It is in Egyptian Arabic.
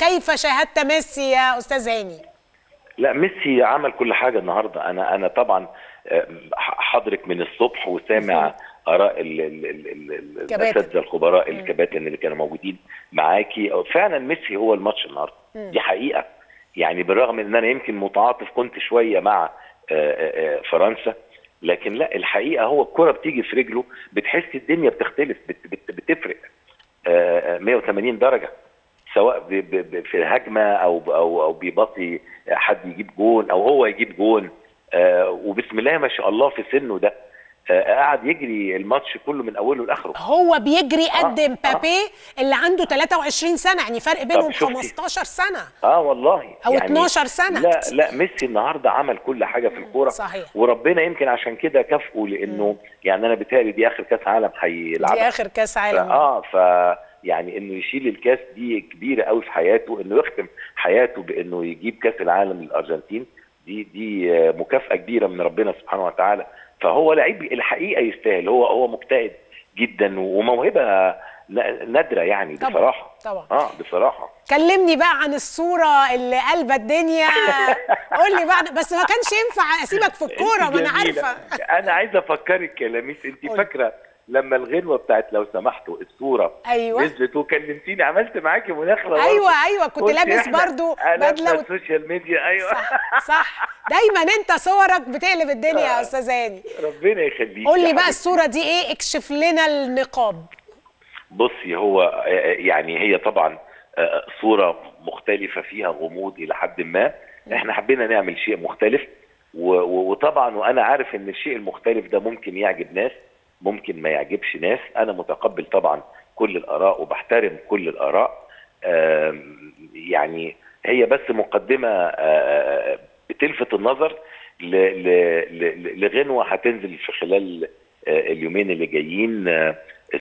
كيف شاهدت ميسي يا استاذ هاني لا ميسي عمل كل حاجه النهارده انا انا طبعا آه، حضرك من الصبح وسامع اراء ال- ال- ال- ال- كباتن. الاساتذه الخبراء الكباتن اللي كانوا موجودين معاكي فعلا ميسي هو الماتش النهارده دي حقيقه يعني بالرغم ان انا يمكن متعاطف كنت شويه مع آه، آه، آه، فرنسا لكن لا الحقيقه هو الكره بتيجي في رجله بتحس الدنيا بتختلف بت- بت- بتفرق آه، آه، 180 درجه سواء ب- ب- ب- في الهجمه او او او بيبطي حد يجيب جون او هو يجيب جون آه، وبسم الله ما شاء الله في سنه ده آه، قعد يجري الماتش كله من اوله لاخره هو بيجري قد آه، مبابي اللي عنده 23 سنه يعني فرق بينهم شفتي؟ 15 سنه اه والله أو 12 سنة. لا لا ميسي النهارده عمل كل حاجه في الكوره صحيح. وربنا يمكن عشان كده كافئه لانه يعني انا بيتهيألي دي اخر كاس عالم هيلعبها دي اخر كاس عالم اه ف يعني انه يشيل الكاس دي كبيره قوي في حياته انه يختم حياته بانه يجيب كاس العالم للارجنتين دي دي آه، مكافاه كبيره من ربنا سبحانه وتعالى فهو لعيب الحقيقه يستاهل هو هو مجتهد جدا وموهبه ن- نادره يعني طبعاً، بصراحه طبعاً. اه بصراحه كلمني بقى عن الصورة اللي قلبة الدنيا قول لي بقى بس ما كانش ينفع اسيبك في الكورة ما انا أنت جميلة. عارفة انا عايز افكرك يا لميس انت قولي. فاكره لما الغنوه بتاعت لو سمحتوا الصوره أيوة. نزلت وكلمتيني عملت معاكي مداخله برضه. أيوة، أيوة، كنت قلت لابس إحنا برضو قلبنا بدلة و- السوشيال ميديا ايوه صح صح دايما انت صورك بتقلب الدنيا يا استاذ هاني ربنا يخليك قول يا لي بقى حبيبتي. الصورة دي ايه اكشف لنا النقاب بصي هو آه، يعني هي طبعا آه، صورة مختلفة فيها غموض إلى حد ما احنا حبينا نعمل شيء مختلف و- و- وطبعا وأنا عارف إن الشيء المختلف ده ممكن يعجب ناس ممكن ما يعجبش ناس أنا متقبل طبعا كل الآراء وبحترم كل الآراء آم، يعني هي بس مقدمة آه، بتلفت النظر ل- ل- ل- لغنوة هتنزل في خلال آه، اليومين اللي جايين آه،